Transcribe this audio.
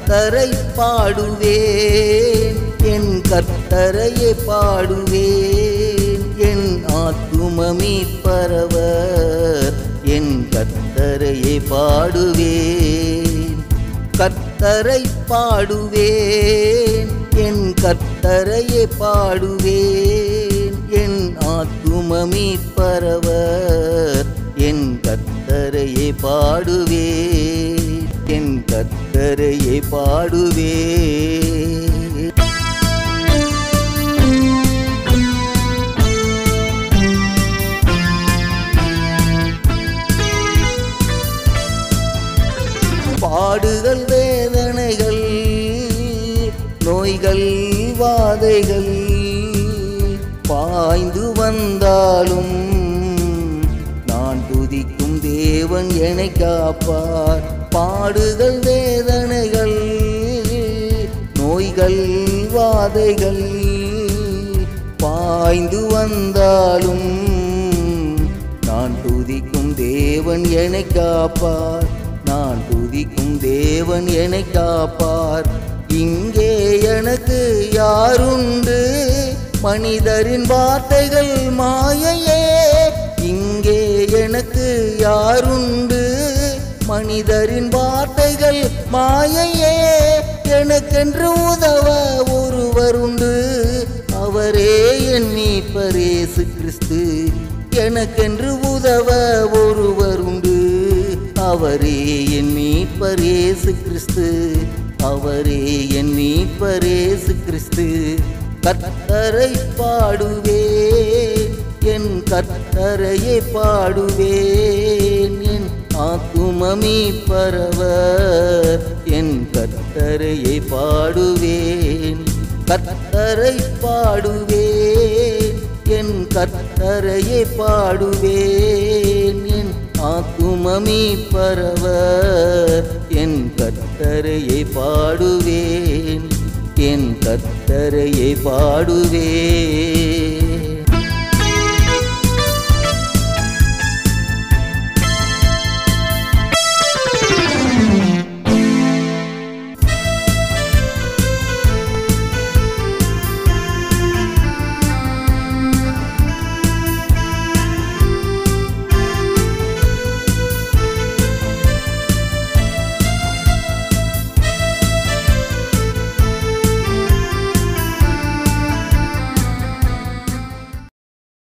கர்த்தரை பாடுவேன் என் கர்த்தரையே பாடுவேன் என் ஆத்துமமீ பரவர் என் கர்த்தரையே பாடுவேன் கர்த்தரை பாடுவேன் என் கர்த்தரையே பாடுவேன் என் ஆத்துமமீ பரவர் என் கர்த்தரையே பாடுவேன் என் கர்த்தரையே பாடுவேன் பாடுகள் வேதனைகள் நோய்கள் வாதைகள் பாய்ந்து வந்தாலும் நான் துதிக்கும் தேவன் என்னை காப்பார் பாடுகள் வேதனைகள் நோய்கள் வாதைகள் பாய்ந்து வந்தாலும் நான் துதிக்கும் தேவன் என்னை காப்பார் நான் துதிக்கும் தேவன் என்னை காப்பார் இங்கே எனக்கு யாருண்டு மனிதரின் வார்த்தைகள் மாயையே இங்கே எனக்கு யாருண்டு மனிதரின் வார்த்தைகள் மாயையே எனக்கென்று உதவ ஒருவருண்டு அவரே என் மீட்பரேசு கிறிஸ்து எனக்கென்று உதவ ஒருவருண்டு அவரே என் மீட்பரேசு கிறிஸ்து அவரே என் மீட்பரேசு கிறிஸ்து கர்த்தரை பாடுவேன் என் கர்த்தரையே பாடுவேன் என் ஆத்துமமீ பரவர் என் கர்த்தரையே பாடுவேன் கர்த்தரை பாடுவேன் என் கர்த்தரையே பாடுவேன் என் ஆத்துமமீ பரவர் என் கர்த்தரையே பாடுவேன் என் கர்த்தரையே பாடுவேன்